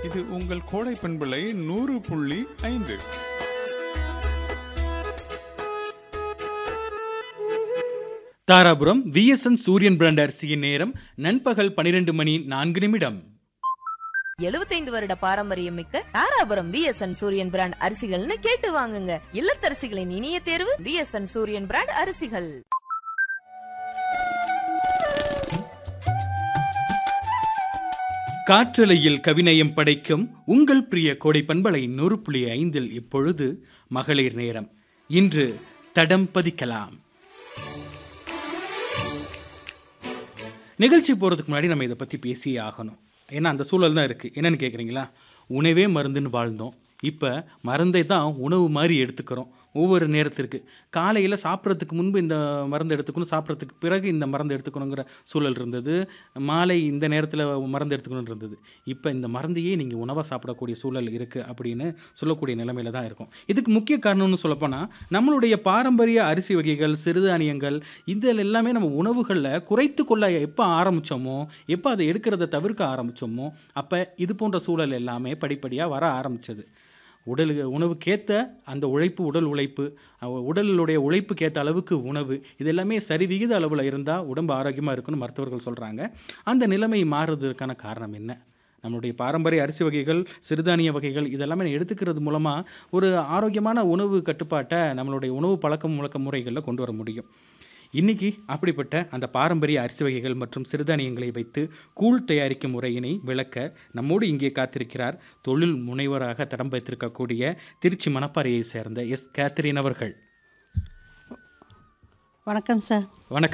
இது உங்கள் கோடை பண்பலை நூறு புள்ளி ஐந்து தாராபுரம் விஎஸ்என் சூரியன் பிராண்ட் அரிசியின் நேரம் நண்பகல் பனிரெண்டு மணி நான்கு நிமிடம் எழுபத்தைந்து வருட பாரம்பரியம் மிக்க தாராபுரம் பிஎஸ்என் சூரியன் பிராண்ட் அரிசிகள்னு கேட்டு வாங்குங்க இல்லத்தரசிகளின் இனிய தேர்வு பிஎஸ்என் சூரியன் பிராண்ட் அரிசிகள் காற்றலையில் கவிநயம் படைக்கும் உங்கள் பிரிய கோடை பண்பலை நூறு புள்ளி ஐந்தில் இப்பொழுது மகளிர் நேரம் இன்று தடம் பதிக்கலாம் நிகழ்ச்சி போகிறதுக்கு முன்னாடி நம்ம இதை பற்றி பேசியே ஆகணும் ஏன்னா அந்த சூழல் தான் இருக்குது என்னன்னு கேட்குறீங்களா உணவே மருந்துன்னு வாழ்ந்தோம் இப்போ மருந்தை தான் உணவு மாதிரி எடுத்துக்கிறோம் ஒவ்வொரு நேரத்திற்கு காலையில் சாப்பிட்றதுக்கு முன்பு இந்த மருந்து எடுத்துக்கணும் சாப்பிட்றதுக்கு பிறகு இந்த மருந்து எடுத்துக்கணுங்கிற சூழல் இருந்தது மாலை இந்த நேரத்தில் மருந்து எடுத்துக்கணும் இருந்தது இப்போ இந்த மருந்தையே நீங்கள் உணவாக சாப்பிடக்கூடிய சூழல் இருக்குது அப்படின்னு சொல்லக்கூடிய நிலைமையில தான் இருக்கும் இதுக்கு முக்கிய காரணம்னு சொல்லப்போனால் நம்மளுடைய பாரம்பரிய அரிசி வகைகள் சிறுதானியங்கள் இதில் எல்லாமே நம்ம உணவுகளில் குறைத்து கொள்ள எப்போ ஆரம்பித்தோமோ எப்போ அதை எடுக்கிறத தவிர்க்க ஆரம்பித்தோமோ அப்போ இது போன்ற சூழல் எல்லாமே படிப்படியாக வர ஆரம்பிச்சது உடலுக்கு உணவுக்கேற்ற அந்த உழைப்பு உடல் உழைப்பு அஹ் உடலுடைய உழைப்புக்கேற்ற அளவுக்கு உணவு இது எல்லாமே சரிவிகித அளவில் இருந்தால் உடம்பு ஆரோக்கியமாக இருக்குன்னு மருத்துவர்கள் சொல்கிறாங்க அந்த நிலைமை மாறுறதுக்கான காரணம் என்ன நம்மளுடைய பாரம்பரிய அரிசி வகைகள் சிறுதானிய வகைகள் இதெல்லாமே எடுத்துக்கிறது மூலமாக ஒரு ஆரோக்கியமான உணவு கட்டுப்பாட்டை நம்மளுடைய உணவு பழக்கம் முழக்க முறைகளில் கொண்டு வர முடியும் இன்னைக்கு அப்படிப்பட்ட அந்த பாரம்பரிய அரிசி வகைகள் மற்றும் சிறுதானியங்களை வைத்து கூழ் தயாரிக்கும் முறையினை விளக்க நம்மோடு இங்கே காத்திருக்கிறார் தொழில் முனைவராக தடம் வைத்திருக்கக்கூடிய திருச்சி மணப்பாறையை சேர்ந்த எஸ் கேத்தரின் அவர்கள் வணக்கம் சார் வணக்கம்